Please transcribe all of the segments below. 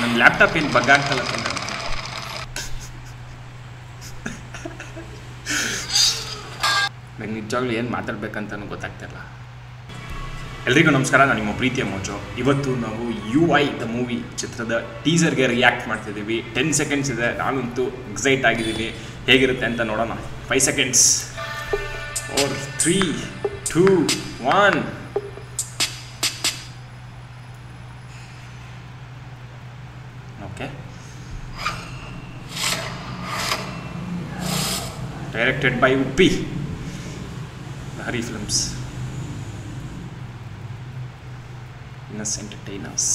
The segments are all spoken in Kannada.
ನನ್ನ ಲ್ಯಾಪ್ಟಾಪ್ ಏನು ಬಗ್ ಆಗ್ತಲ್ಲ ಕಣ್ರೀ. ನಂಗೆ ನಿಜವಾಗ್ಲೂ ಏನು ಮಾತಾಡ್ಬೇಕಂತನೂ ಗೊತ್ತಾಗ್ತಿಲ್ಲ ಎಲ್ರಿಗೂ ನಮಸ್ಕಾರ ನಾನು ನಿಮ್ಮ ಪ್ರೀತಿಯ ಮೋಜು ಇವತ್ತು ನಾವು ಯು ಐ ದ ಮೂವಿ ಚಿತ್ರದ ಟೀಸರ್ಗೆ ರಿಯಾಕ್ಟ್ ಮಾಡ್ತಿದ್ದೀವಿ ಟೆನ್ ಸೆಕೆಂಡ್ಸ್ ಇದೆ ನಾನಂತೂ ಎಕ್ಸೈಟ್ ಆಗಿದ್ದೀನಿ ಹೇಗಿರುತ್ತೆ ಅಂತ ನೋಡೋಣ five seconds four three two one okay directed by Uppi ಹರಿ ಫಿಲ್ಮ್ಸ್ ಇನ್ನಸ್ ಎಂಟರ್ಟೈನರ್ಸ್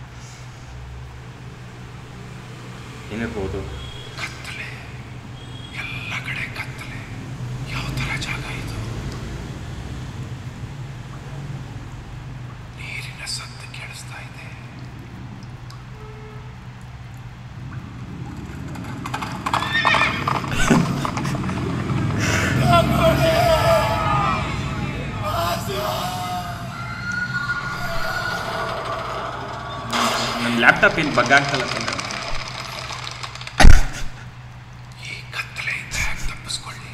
ಏನಿರ್ಬೋದು ಕತ್ತಲೆ ಎಲ್ಲ ಕಡೆ ಕತ್ತಲೆ ಯಾವ ತರ ಜಾಗ ಇದು ನೀರಿನ ಸದ್ದು ಕೇಳಿಸ್ತಾ ಇದೆ ನನ್ನ ಲ್ಯಾಪ್ಟಾಪ್ ಏನು ಬಗ್ ಆಗ್ತಲ್ಲ ಕಣ್ರೀ. ಈ ಕತ್ತಲೆಯಿಂದ ಹೇಗೆ ತಪ್ಪಿಸ್ಕೊಳ್ಳಿ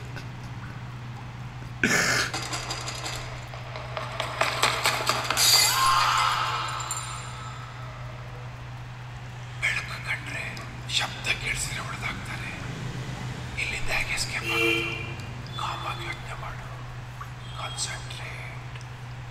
ಬೆಳಕು ಕಂಡ್ರೆ ಶಬ್ದ ಕೇಳಿಸಿದ್ರೆ ಹೊಡೆದಾಗ್ತಾರೆ ಇಲ್ಲಿಂದ ಹೇಗೆ ಎಸ್ಕೇಪ್ ಆಗೋದು ಕಾಮಾಗಿ ಯೋಚನೆ ಮಾಡು ಕಾನ್ಸಂಟ್ರೇಟ್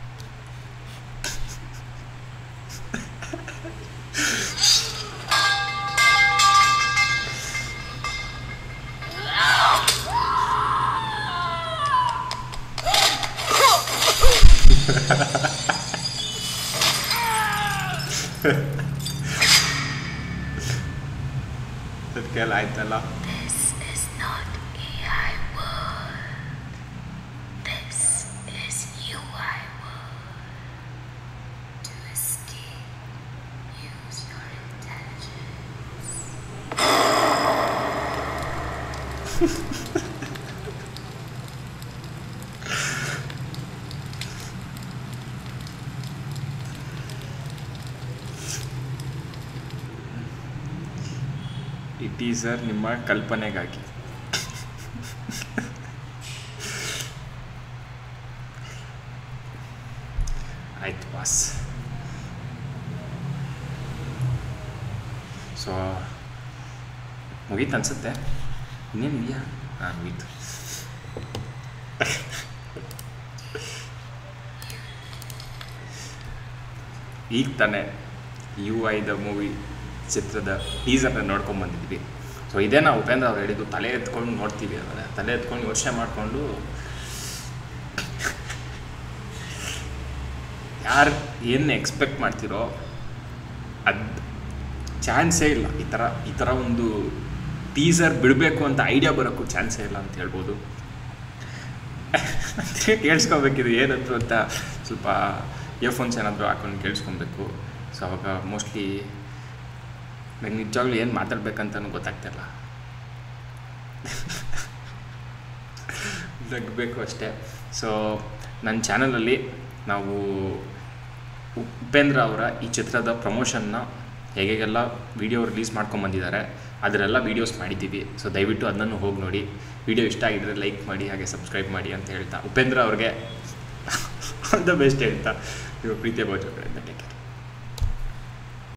ಅದಕ್ಕೆಲ್ಲ ಆಯ್ತಲ್ಲ This is not AI world. This is UI world. To escape, use your intelligence. ಈ ಟೀಸರ್ ನಿಮ್ಮ ಕಲ್ಪನೆಗಾಗಿ ಆಯ್ತು ಬಾಸ್ ಸೊ ಮುಗೀತು ಅನ್ಸುತ್ತೆ ಇನ್ನೇನು ಇದೆಯಾ ಹಾಂ ಮುಗೀತು ಈಗ ತಾನೇ ಯು ಐ ದ ಮೂವಿ ಚಿತ್ರದ ಟೀಸರ್ನ ನೋಡ್ಕೊಂಡು ಬಂದಿದ್ವಿ ಸೊ ಇದೇ ನಾವು ಉಪೇಂದ್ರ ಅವ್ರು ಹೇಳಿದ್ದು ತಲೆ ಎತ್ಕೊಂಡು ನೋಡ್ತೀವಿ ಅದನ್ನು ತಲೆ ಎತ್ಕೊಂಡು ಯೋಚನೆ ಮಾಡಿಕೊಂಡು ಯಾರು ಏನು ಎಕ್ಸ್ಪೆಕ್ಟ್ ಮಾಡ್ತಿರೋ ಅದು ಚಾನ್ಸೇ ಇಲ್ಲ ಈ ಥರ ಈ ಥರ ಒಂದು ಟೀಸರ್ ಬಿಡಬೇಕು ಅಂತ ಐಡಿಯಾ ಬರೋಕ್ಕೂ ಚಾನ್ಸೇ ಇಲ್ಲ ಅಂತ ಹೇಳ್ಬೋದು ಕೇಳಿಸ್ಕೊಬೇಕಿದು ಏನಂದ್ರು ಅಂತ ಸ್ವಲ್ಪ ಇಯರ್ಫೋನ್ಸ್ ಏನಾದರೂ ಹಾಕೊಂಡು ಕೇಳಿಸ್ಕೊಬೇಕು ಸೊ ಅವಾಗ ಮೋಸ್ಟ್ಲಿ ನಂಗೆ ನಿಜವಾಗ್ಲೂ ಏನು ಮಾತಾಡ್ಬೇಕಂತನೂ ಗೊತ್ತಾಗ್ತಿಲ್ಲ ನಗಬೇಕು ಅಷ್ಟೇ ಸೊ ನನ್ನ ಚಾನಲಲ್ಲಿ ನಾವು ಉಪೇಂದ್ರ ಅವರ ಈ ಚಿತ್ರದ ಪ್ರಮೋಷನ್ನ ಹೇಗೆಲ್ಲ ವಿಡಿಯೋ ರಿಲೀಸ್ ಮಾಡ್ಕೊಂಬಂದಿದ್ದಾರೆ ಅದರೆಲ್ಲ ವೀಡಿಯೋಸ್ ಮಾಡಿದ್ದೀವಿ ಸೊ ದಯವಿಟ್ಟು ಅದನ್ನು ಹೋಗಿ ನೋಡಿ ವಿಡಿಯೋ ಇಷ್ಟ ಆಗಿದ್ರೆ ಲೈಕ್ ಮಾಡಿ ಹಾಗೆ ಸಬ್ಸ್ಕ್ರೈಬ್ ಮಾಡಿ ಅಂತ ಹೇಳ್ತಾ ಉಪೇಂದ್ರ ಅವ್ರಿಗೆ ಆಲ್ ದ ಬೆಸ್ಟ್ ಹೇಳ್ತಾ ನೀವು ಪ್ರೀತಿಯ ಬಾಜು ಕಡೆಯಿಂದ ಟೇಕ್ ಕೇರ್